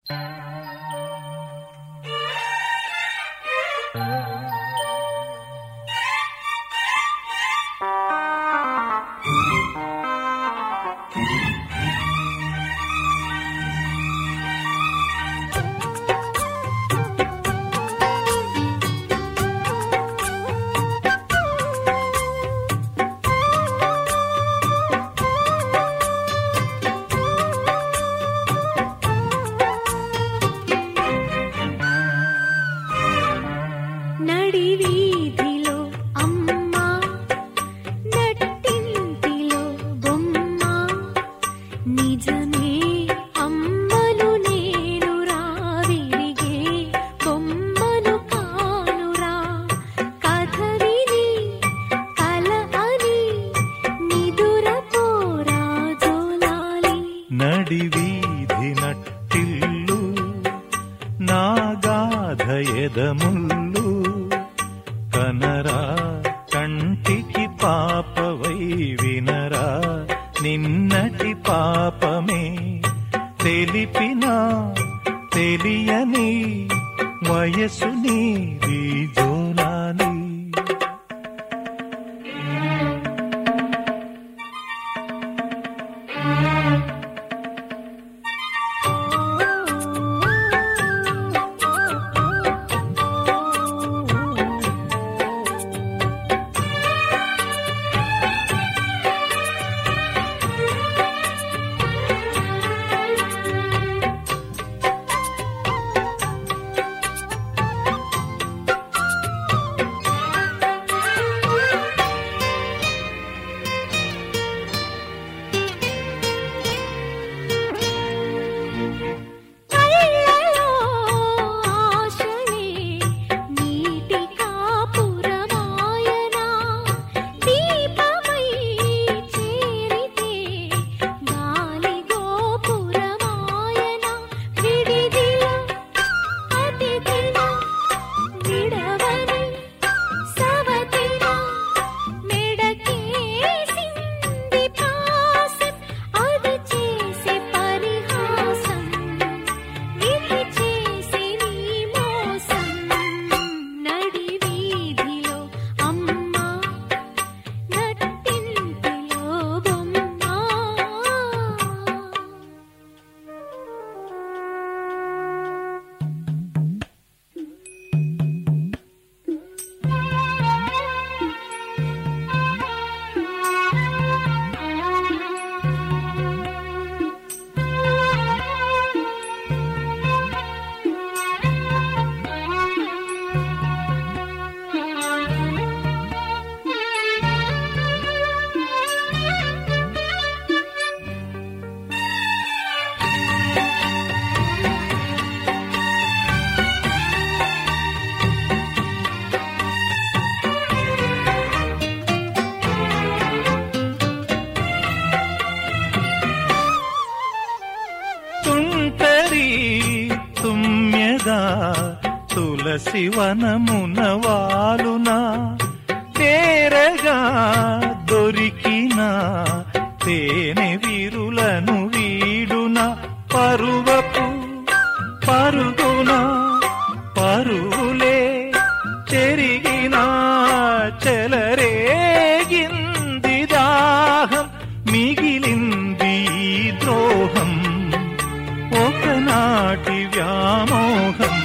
నడి వీధిలో అమ్మ నట్టింటిలో బొమ్మ నిజమే అమ్మను నేను రావిరిగే బొమ్మను కానురా కథ విని కల అని నిదురపోరా జోలాలి నడి వీధి నట్టిల్లు నాగాధ ఎదముల్లు కనరా కంటికి పాపవై వినరా నిన్నటి పాపమే తెలిపినా తెలియని వయసు నీది జోలాలి కళ్ళలో ఆశలే నీటి కాపురమాయనా దీపమై చేరితే గాలి గోపురమాయనా విడిదిల అతిథిన విడవని సవతిన మెడకేసింది పాసం అది చేసే పరిహాసం ఇది చేసే నీ మోసం నడి వీధిలో అమ్మ నట్టింటిలో బొమ్మ తుంటరి తుమ్యగా తులసి వనమున వాలునా తేరగా దొరికిన తేనె విరులను వీడున పరువపు పరుగున పరువులే చెరిగిన చెలరేగింది దాహం మిగిలింది ఈ ద్రోహం ఒకనాటి వ్యామోహం